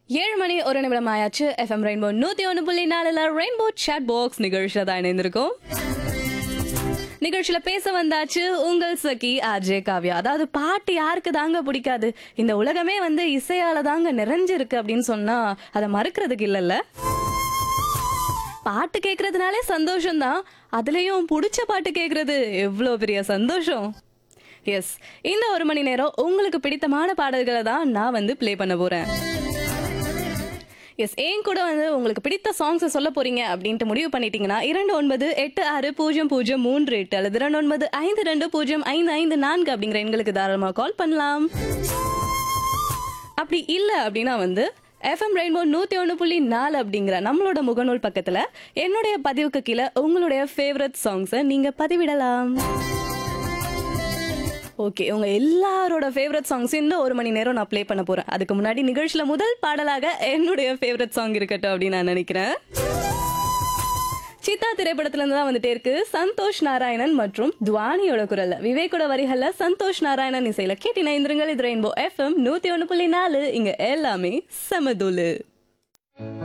ஏழு மணி ஒரு நிமிடம் ஆயாச்சு எஃப்எம் ரெயின்போ நூத்தி ஒன்று புள்ளி நாலுல ரெயின்போ chat பாக்ஸ் நிகழ்ச்சியில தான் இணைந்திருக்கோம் நிகழ்ச்சியில பேச வந்தாச்சு உங்கள் சகி ஆர்ஜே காவ்யா அதாவது பாட்டு யாருக்கு தாங்க பிடிக்காது இந்த உலகமே வந்து இசையால தாங்க நிறைஞ்சிருக்கு அப்படின்னு சொன்னா அதை மறுக்கிறதுக்கு இல்லைல்ல பாட்டு கேட்கறதுனாலே சந்தோஷம் தான் அதுலயும் பிடிச்ச பாட்டு கேட்கறது எவ்வளோ பெரிய சந்தோஷம் எஸ் இந்த ஒரு மணி நேரம் உங்களுக்கு பிடித்தமான பாடல்களை தான் நான் வந்து ப்ளே பண்ண போறேன் எஸ் ஏன் கூட வந்து உங்களுக்கு பிடித்த சாங்ஸை சொல்ல போறீங்க அப்படின்ட்டு முடிவு பண்ணிட்டீங்கன்னா இரண்டு ஒன்பது எட்டு ஆறு பூஜ்ஜியம் பூஜ்ஜியம் மூன்று எட்டு அல்லது இரண்டு ஒன்பது ஐந்து ரெண்டு பூஜ்ஜியம் ஐந்து ஐந்து நான்கு அப்படிங்கிற எண்களுக்கு தாராளமாக கால் பண்ணலாம் அப்படி இல்லை அப்படின்னா வந்து எஃப்எம் ரெயின்போ நூற்றி ஒன்று புள்ளி நாலு அப்படிங்கிற நம்மளோட முகநூல் பக்கத்தில் என்னுடைய பதிவுக்கு கீழே உங்களுடைய ஃபேவரட் சாங்ஸை நீங்கள் பதிவிடலாம் ஓகே உங்க எல்லாரோட ஃபேவரட் சாங்ஸ் இந்த ஒரு மணி நேரம் நான் ப்ளே பண்ண போறேன் அதுக்கு முன்னாடி நிகழ்ச்சியில முதல் பாடலாக என்னுடைய ஃபேவரட் சாங் இருக்கட்டும் அப்படின்னு நான் நினைக்கிறேன் சித்தா திரைப்படத்துல இருந்து தான் வந்துட்டே இருக்கு சந்தோஷ் நாராயணன் மற்றும் துவானியோட குரல்ல விவேக்கோட வரிகள்ல சந்தோஷ் நாராயணன் இசையில கேட்டி நைந்திருங்கள் இது ரெயின்போ எஃப்எம் நூத்தி ஒன்று புள்ளி நாலு இங்க எல்லாமே சமதுலு